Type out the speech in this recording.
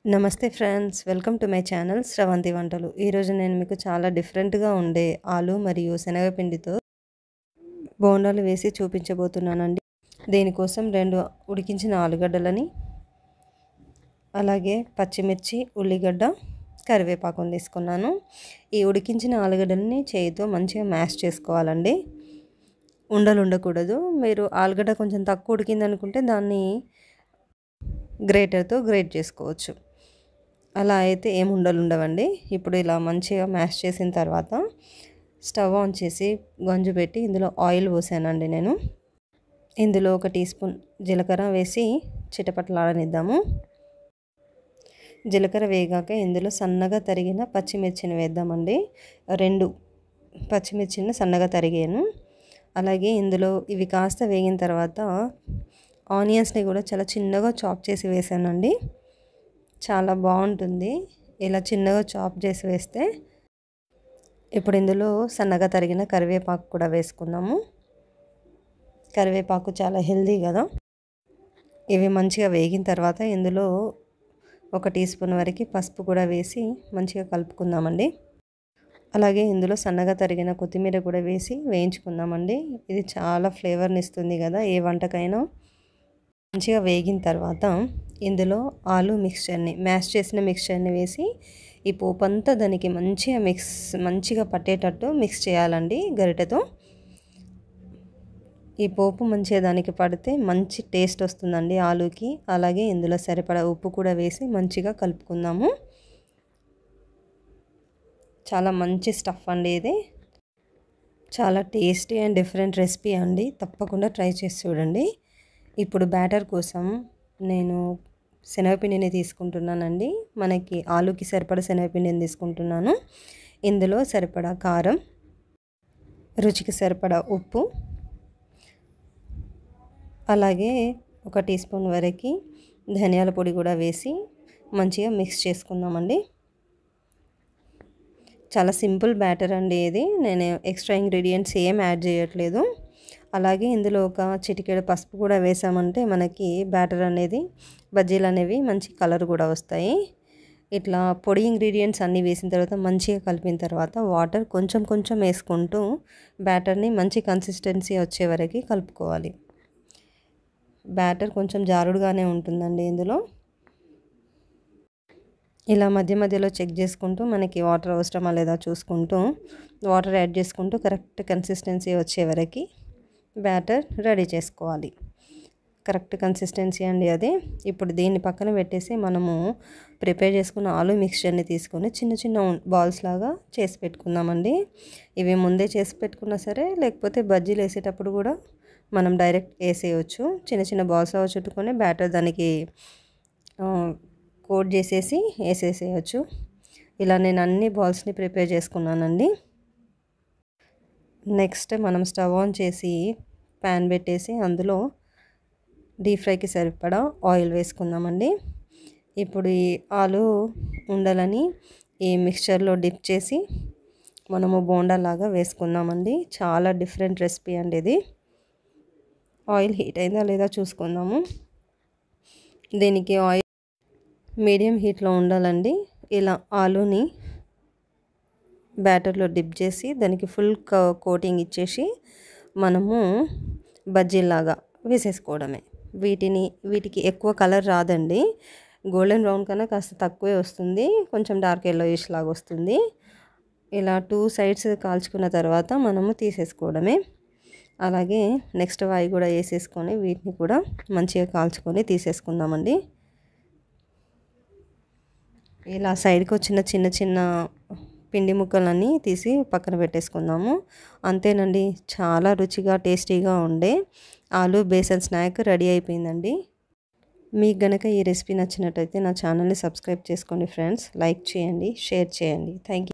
నమస్తే friends welcome to my channel Sravanthi వంటలు ఈరోజు నేను మీకు చాలా డిఫరెంట్గా ఉండే ఆలు మరియు శనగపిండితో బోండాలు వేసి చూపించబోతున్నానండి దీనికోసం రెండు ఉడికించిన ఆలుగడ్డలని అలాగే పచ్చిమిర్చి ఉల్లిగడ్డ కరివేపాకుని తీసుకున్నాను ఈ ఉడికించిన ఆలుగడ్డలని చేయితో మంచిగా మ్యాష్ చేసుకోవాలండి ఉండలు ఉండకూడదు మీరు ఆలుగడ్డ కొంచెం తక్కువ ఉడికింది అనుకుంటే దాన్ని గ్రేటర్తో గ్రేట్ చేసుకోవచ్చు అలా అయితే ఏం ఉండలు ఉండవండి ఇప్పుడు ఇలా మంచిగా మ్యాష్ చేసిన తర్వాత స్టవ్ ఆన్ చేసి గంజు పెట్టి ఇందులో ఆయిల్ పోసానండి నేను ఇందులో ఒక టీ స్పూన్ జీలకర్ర వేసి చిటపట్లాడనిద్దాము జీలకర్ర వేగాక ఇందులో సన్నగా తరిగిన పచ్చిమిర్చిని వేద్దామండి రెండు పచ్చిమిర్చిని సన్నగా తరిగాను అలాగే ఇందులో ఇవి కాస్త వేగిన తర్వాత ఆనియన్స్ని కూడా చాలా చిన్నగా చాప్ చేసి వేసానండి చాలా బాగుంటుంది ఇలా చిన్నగా చాప్ చేసి వేస్తే ఇప్పుడు ఇందులో సన్నగా తరిగిన కరివేపాకు కూడా వేసుకుందాము కరివేపాకు చాలా హెల్దీ కదా ఇవి మంచిగా వేగిన తర్వాత ఇందులో ఒక టీ స్పూన్ వరకు పసుపు కూడా వేసి మంచిగా కలుపుకుందామండి అలాగే ఇందులో సన్నగా తరిగిన కొత్తిమీర కూడా వేసి వేయించుకుందామండి ఇది చాలా ఫ్లేవర్ని ఇస్తుంది కదా ఏ వంటకైనా మంచిగా వేగిన తర్వాత ఇందులో ఆలు మిక్స్చర్ని మ్యాష్ చేసిన మిక్స్చర్ని వేసి ఈ పోపు అంతా దానికి మంచిగా మిక్స్ మంచిగా పట్టేటట్టు మిక్స్ చేయాలండి గరిటెతో ఈ పోపు మంచిగా దానికి పడితే మంచి టేస్ట్ వస్తుందండి ఆలుకి అలాగే ఇందులో సరిపడా ఉప్పు కూడా వేసి మంచిగా కలుపుకుందాము చాలా మంచి స్టఫ్ అండి ఇది చాలా టేస్టీ అండ్ డిఫరెంట్ రెసిపీ అండి తప్పకుండా ట్రై చేసి చూడండి ఇప్పుడు బ్యాటర్ కోసం నేను శనగపిండిని తీసుకుంటున్నానండి మనకి ఆలుకి సరిపడా శనగపిండిని తీసుకుంటున్నాను ఇందులో సరిపడా కారం రుచికి సరిపడా ఉప్పు అలాగే ఒక టీ స్పూన్ వరకు ధనియాల పొడి కూడా వేసి మంచిగా మిక్స్ చేసుకుందామండి చాలా సింపుల్ బ్యాటర్ అండి ఇది నేను ఎక్స్ట్రా ఇంగ్రీడియంట్స్ ఏం యాడ్ చేయట్లేదు అలాగే ఇందులో ఒక చిటికెడు పసుపు కూడా వేసామంటే మనకి బ్యాటర్ అనేది బజ్జీలు అనేవి మంచి కలర్ కూడా వస్తాయి ఇట్లా పొడి ఇంగ్రీడియంట్స్ అన్నీ వేసిన తర్వాత మంచిగా కలిపిన తర్వాత వాటర్ కొంచెం కొంచెం వేసుకుంటూ బ్యాటర్ని మంచి కన్సిస్టెన్సీ వచ్చే వరకు కలుపుకోవాలి బ్యాటర్ కొంచెం జారుడుగానే ఉంటుందండి ఇందులో ఇలా మధ్య మధ్యలో చెక్ చేసుకుంటూ మనకి వాటర్ అవసరమా లేదా చూసుకుంటూ వాటర్ యాడ్ చేసుకుంటూ కరెక్ట్ కన్సిస్టెన్సీ వచ్చే వరకు బ్యాటర్ రెడీ చేసుకోవాలి కరెక్ట్ కన్సిస్టెన్సీ అండి అది ఇప్పుడు దీన్ని పక్కన పెట్టేసి మనము ప్రిపేర్ చేసుకున్న ఆలు మిక్స్చర్ని తీసుకొని చిన్న చిన్న బాల్స్ లాగా చేసి పెట్టుకుందామండి ఇవి ముందే చేసి పెట్టుకున్నా సరే లేకపోతే బజ్జీలు వేసేటప్పుడు కూడా మనం డైరెక్ట్ వేసేయచ్చు చిన్న చిన్న బాల్స్ లాగా చుట్టుకొని బ్యాటర్ దానికి కోట్ చేసేసి వేసేసేయచ్చు ఇలా నేను అన్ని బాల్స్ని ప్రిపేర్ చేసుకున్నానండి నెక్స్ట్ మనం స్టవ్ ఆన్ చేసి ప్యాన్ పెట్టేసి అందులో డీప్ ఫ్రైకి సరిపడా ఆయిల్ వేసుకుందామండి ఇప్పుడు ఈ ఆలు ఉండలని ఈ మిక్చర్లో డిప్ చేసి మనము బోండాలాగా వేసుకుందామండి చాలా డిఫరెంట్ రెసిపీ అండి ఇది ఆయిల్ హీట్ అయిందా లేదా చూసుకుందాము దీనికి ఆయిల్ మీడియం హీట్లో ఉండాలండి ఇలా ఆలుని బ్యాటర్లో డిప్ చేసి దానికి ఫుల్ కోటింగ్ ఇచ్చేసి మనము బజ్జీలాగా వేసేసుకోవడమే వీటిని వీటికి ఎక్కువ కలర్ రాదండి గోల్డెన్ బ్రౌన్ కన్నా కాస్త తక్కువే వస్తుంది కొంచెం డార్క్ ఎల్లోయిష్ లాగా వస్తుంది ఇలా టూ సైడ్స్ కాల్చుకున్న తర్వాత మనము తీసేసుకోవడమే అలాగే నెక్స్ట్ వాయి కూడా వేసేసుకొని వీటిని కూడా మంచిగా కాల్చుకొని తీసేసుకుందామండి ఇలా సైడ్కి వచ్చిన చిన్న చిన్న పిండి ముక్కలన్నీ తీసి పక్కన పెట్టేసుకుందాము అంతేనండి చాలా రుచిగా టేస్టీగా ఉండే ఆలు బేసన్ స్నాక్ రెడీ అయిపోయిందండి మీకు గనక ఈ రెసిపీ నచ్చినట్టయితే నా ఛానల్ని సబ్స్క్రైబ్ చేసుకోండి ఫ్రెండ్స్ లైక్ చేయండి షేర్ చేయండి థ్యాంక్ యూ